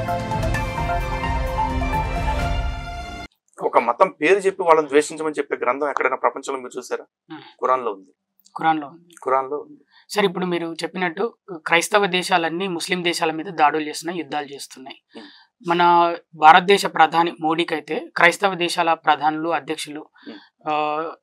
ఒక మతం పేరు చెప్పి వాళ్ళని ద్వేషించమని చెప్పే గ్రంథం ఎక్కడైనా ప్రపంచంలో మీరు చూసారా Hmm. ఖురాన్ లో ఉంది ఖురాన్లో ఉంది ఖురాన్ లో ఉంది సరే ఇప్పుడు మీరు చెప్పినట్టు క్రైస్తవ దేశాలన్నీ ముస్లిం దేశాల మీద దాడులు చేస్తున్నాయి యుద్ధాలు చేస్తున్నాయి Hmm. మన భారతదేశ ప్రధాని మోడీకి అయితే క్రైస్తవ దేశాల ప్రధానులు అధ్యక్షులు Hmm. ఆ,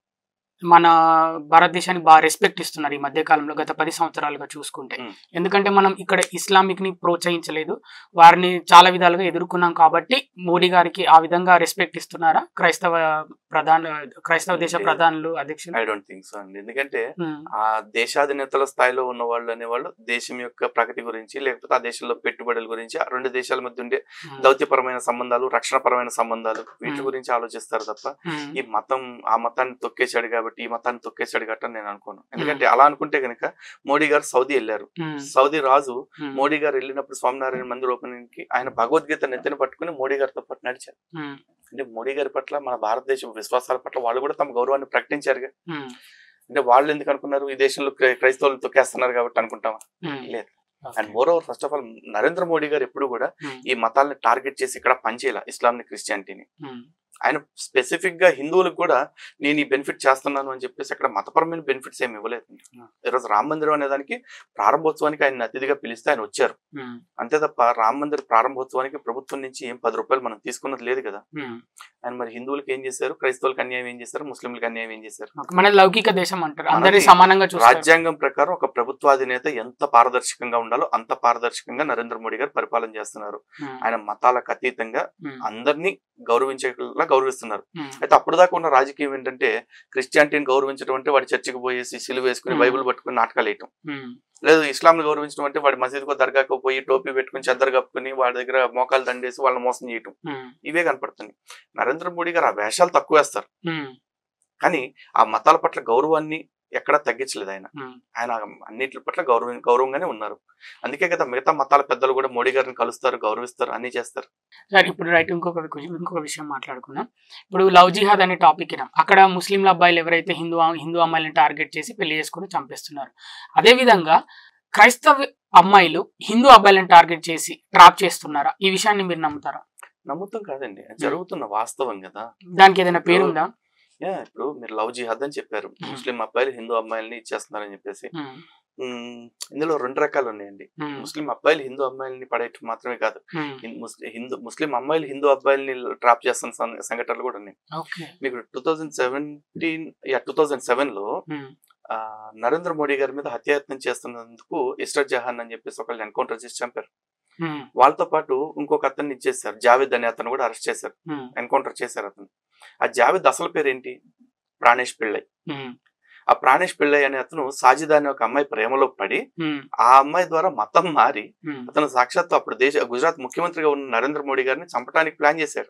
మన భారతదేశానికి బాగా రెస్పెక్ట్ ఇస్తున్నారు ఈ మధ్య కాలంలో గత పది సంవత్సరాలుగా చూసుకుంటే Hmm. ఎందుకంటే మనం ఇక్కడ ఇస్లామిక్ ని ప్రోత్సహించలేదు వారిని చాలా విధాలుగా ఎదుర్కొన్నాం కాబట్టి మోడీ గారికి ఆ విధంగా రెస్పెక్ట్ ఇస్తున్నారా క్రైస్తవ ప్రధాన క్రైస్తవ దేశ లేదు. ప్రధానులు అధ్యక్షులు ఐ డోంట్ థింక్ సో అండి ఎందుకంటే Hmm. ఆ దేశాధినేతల స్థాయిలో ఉన్న వాళ్ళు అనేవాళ్ళు దేశం యొక్క ప్రగతి గురించి లేకపోతే ఆ దేశంలో పెట్టుబడుల గురించి ఆ రెండు దేశాల మధ్య ఉండే Hmm. దౌత్యపరమైన సంబంధాలు రక్షణపరమైన సంబంధాలు వీటి Hmm. గురించి ఆలోచిస్తారు తప్ప Hmm. ఈ మతం ఆ మతాన్ని తొక్కేశాడు కాబట్టి ఈ మతాన్ని తొక్కేశాడు కాబట్టి నేను అనుకోను ఎందుకంటే అలా అనుకుంటే కనుక మోడీ గారు సౌదీ వెళ్ళారు Hmm. సౌదీ రాజు Hmm. మోడీ గారు వెళ్ళినప్పుడు స్వామినారాయణ మందిర్ ఓపెనింగ్ కి ఆయన భగవద్గీత నెత్తిన పట్టుకుని మోడీ గారితో పాటు నడిచారు Hmm. అంటే మోడీ గారి పట్ల మన భారతదేశం విశ్వాసాల పట్ల వాళ్ళు కూడా తమ గౌరవాన్ని ప్రకటించారుగా Hmm. అంటే వాళ్ళు ఎందుకు అనుకున్నారు ఈ దేశంలో క్రై- క్రైస్తవులను తొక్కేస్తున్నారు కాబట్టి అనుకుంటామా Hmm. లేదు Okay. And moreover first of all Narendra Modi గారు ఎప్పుడు కూడా Hmm. ఈ మతాలను టార్గెట్ చేసి ఇక్కడ పనిచేయాల ఇస్లాంని క్రిస్టియానిటీని Hmm. ఆయన స్పెసిఫిక్ గా హిందువులకు కూడా నేను ఈ బెనిఫిట్ చేస్తున్నాను అని చెప్పేసి అక్కడ మతపరమైన బెనిఫిట్స్ ఏమి ఇవ్వలేదు Hmm. ఈరోజు రామ మందిరం అనే దానికి ప్రారంభోత్సవానికి ఆయన అతిథిగా పిలిస్తే ఆయన వచ్చారు Hmm. అంతే తప్ప రామ మందిర్ ప్రారంభోత్సవానికి ప్రభుత్వం నుంచి ఏం పది రూపాయలు మనం తీసుకున్నది లేదు కదా Hmm. ఆయన మరి హిందువులకు ఏం చేశారు క్రైస్తవులకు అన్యాయం ఏం చేశారు ముస్లింలకు అన్యాయం ఏం చేశారు Okay. మన లౌకిక దేశం అంటారు అందరినీ మనది సమానంగా చూస్తారు రాజ్యాంగం ప్రకారం ఒక ప్రభుత్వాధినేత ఎంత పారదర్శకంగా ఉండాలో అంత పారదర్శకంగా నరేంద్ర మోడీ గారు పరిపాలన చేస్తున్నారు Hmm. ఆయన మతాలకు అతీతంగా Hmm. అందరినీ గౌరవించేలా గౌరవిస్తున్నారు Hmm. అయితే అప్పుడు దాకా ఉన్న రాజకీయం ఏంటంటే క్రిస్టియానిటీని గౌరవించడం అంటే వాడి చర్చికి పోయేసి సిలువ వేసుకుని Hmm. బైబిల్ పట్టుకుని నాటకాలు వేయటం Hmm. లేదు ఇస్లాంని గౌరవించడం అంటే వాడి మసీదుకో దర్గాకో పోయి టోపీ పెట్టుకుని చెద్దరు కప్పుకుని వాడి దగ్గర మోకాలు దండేసి వాళ్ళని మోసం చేయటం Hmm. ఇవే కనపడుతుంది నరేంద్ర మోడీ గారు ఆ వేషాలు తక్కువ వేస్తారు Hmm. కానీ ఆ మతాల పట్ల గౌరవాన్ని ఎక్కడా తగ్గించలేదు ఆయన Hmm. ఆయన అన్నిటి పట్ల గౌరవం గౌరవంగానే ఉన్నారు అందుకే కదా మిగతా మతాల పెద్దలు కూడా మోడీ గారిని కలుస్తారు గౌరవిస్తారు అన్ని చేస్తారు సరే ఇప్పుడు రైట్ ఇంకొక వి- ఇంకొక విషయం మాట్లాడుకుందాం ఇప్పుడు లవ్ జిహాద్ అనే టాపిక్ ఇనాం అక్కడ ముస్లింల అబ్బాయిలు ఎవరైతే హిందూ హిందూ అమ్మాయిలను టార్గెట్ చేసి పెళ్లి చేసుకుని చంపేస్తున్నారు అదే విధంగా క్రైస్తవ అమ్మాయిలు హిందూ అబ్బాయిలను టార్గెట్ చేసి ట్రాప్ చేస్తున్నారా ఈ విషయాన్ని మీరు నమ్ముతారా నమ్ముతాం కాదండి అది జరుగుతున్న వాస్తవం కదా దానికి ఏదైనా పేరుందా యా ఇప్పుడు మీరు లవ్ జిహాద్ అని చెప్పారు ముస్లిం అబ్బాయిలు హిందూ అమ్మాయిల్ని ఇచ్చేస్తున్నారని చెప్పేసి Hmm. ఉమ్, ఇందులో రెండు రకాలు ఉన్నాయండి Hmm. ముస్లిం అబ్బాయిలు హిందూ అమ్మాయిల్ని పడేయటం మాత్రమే కాదు Hmm. హిం- ముస్లి- హిందూ ముస్లిం అమ్మాయిలు హిందూ అబ్బాయిల్ని ట్రాప్ చేస్తున్న సం- సంఘటనలు కూడా ఉన్నాయి ఓకే మీకు టూ థౌజండ్ సెవెంటీన్ యా టూ థౌజండ్ సెవెన్ లో Hmm. ఆ, నరేంద్ర మోడీ గారి మీద హత్యాయత్నం చేస్తున్నందుకు ఇస్టర్ జహాన్ అని చెప్పేసి ఒకళ్ళు ఎన్కౌంటర్ చేసి చంపారు Hmm. వాళ్ళతో పాటు ఇంకొక అతన్ని ఇచ్చేసారు జావేద్ అనే అతను కూడా అరెస్ట్ చేశారు Hmm. ఎన్కౌంటర్ చేశారు అతను ఆ జావేద్ అసలు పేరు ఏంటి ప్రాణేష్ పిళ్ళై Hmm. ఆ ప్రాణేష్ పిళ్ళై అనే అతను సాజిద్ అనే ఒక అమ్మాయి ప్రేమలో పడి Hmm. ఆ అమ్మాయి ద్వారా మతం మారి Hmm. అతను సాక్షాత్తు అప్పుడు దేశ గుజరాత్ ముఖ్యమంత్రిగా ఉన్న నరేంద్ర మోడీ గారిని చంపడానికి ప్లాన్ చేశారు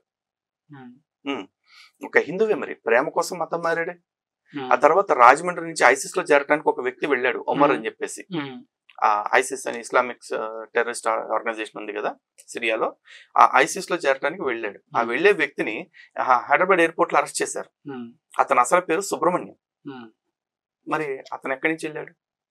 Hmm. ఒక హిందువే మరి ప్రేమ కోసం మతం మారాడే Hmm. ఆ తర్వాత రాజమండ్రి నుంచి ఐసిస్ లో చేరడానికి ఒక వ్యక్తి వెళ్ళాడు ఒమర్ అని చెప్పేసి Hmm. ఆ ఐసిస్ అని ఇస్లామిక్ టెర్రరిస్ట్ ఆర్గనైజేషన్ ఉంది కదా సిరియాలో ఆ ఐసిస్ లో చేరడానికి వెళ్ళాడు ఆ Hmm. వెళ్లే వ్యక్తిని ఆ, హైదరాబాద్ ఎయిర్పోర్ట్ లో అరెస్ట్ చేశారు Hmm. అతని అసలు పేరు సుబ్రహ్మణ్యం Hmm. మరి అతను ఎక్కడి నుంచి వెళ్ళాడు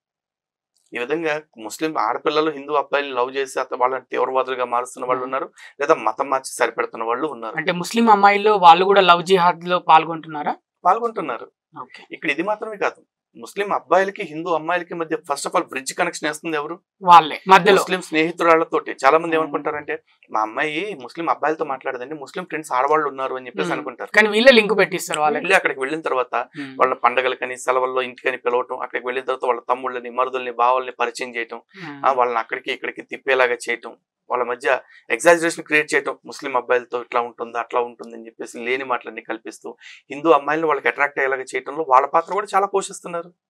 ఈ విధంగా ముస్లిం ఆడపిల్లలు హిందూ అబ్బాయిలు లవ్ చేసి అత వాళ్ళని తీవ్రవాదులుగా మారుస్తున్న వాళ్ళు ఉన్నారు లేదా మతం మార్చి సరిపెడుతున్న వాళ్ళు ఉన్నారు అంటే ముస్లిం అమ్మాయిల్లో వాళ్ళు కూడా లవ్ జిహాద్ లో పాల్గొంటున్నారా పాల్గొంటున్నారు ఓకే ఇక్కడ ఇది మాత్రమే కాదు ముస్లిం అబ్బాయిలకి హిందూ అమ్మాయిలకి మధ్య first of all bridge connection వేస్తుంది ఎవరు వాళ్ళే మధ్యలో ముస్లిం స్నేహితురాళ్లతోటి చాలా మంది Hmm. ఏమనుకుంటారంటే మా అమ్మాయి ముస్లిం అబ్బాయిలతో మాట్లాడదండి ముస్లిం ఫ్రెండ్స్ ఆడవాళ్ళు ఉన్నారు అని చెప్పేసి Hmm. అనుకుంటారు కానీ వీళ్ళే లింక్ పెట్టిస్తారు వాళ్ళకి వెళ్ళి అక్కడికి వెళ్ళిన తర్వాత Hmm. వాళ్ళ పండగలకని సెలవుల్లో ఇంటికని పిలవటం అక్కడికి వెళ్ళిన తర్వాత వాళ్ళ తమ్ముళ్ళని మరుదుల్ని బావల్ని పరిచయం చేయటం Hmm. ఆ, వాళ్ళని అక్కడికి ఇక్కడికి తిప్పేలాగా చేయటం వాళ్ళ మధ్య ఎగ్జాజరేషన్ క్రియేట్ చేయటం ముస్లిం అబ్బాయిలతో ఇట్లా ఉంటుంది అట్లా ఉంటుంది అని చెప్పేసి లేని మాటలన్నీ కల్పిస్తూ హిందూ అమ్మాయిలను వాళ్ళకి అట్రాక్ట్ అయ్యేలాగా చేయటంలో వాళ్ళ పాత్ర కూడా చాలా పోషిస్తున్నారు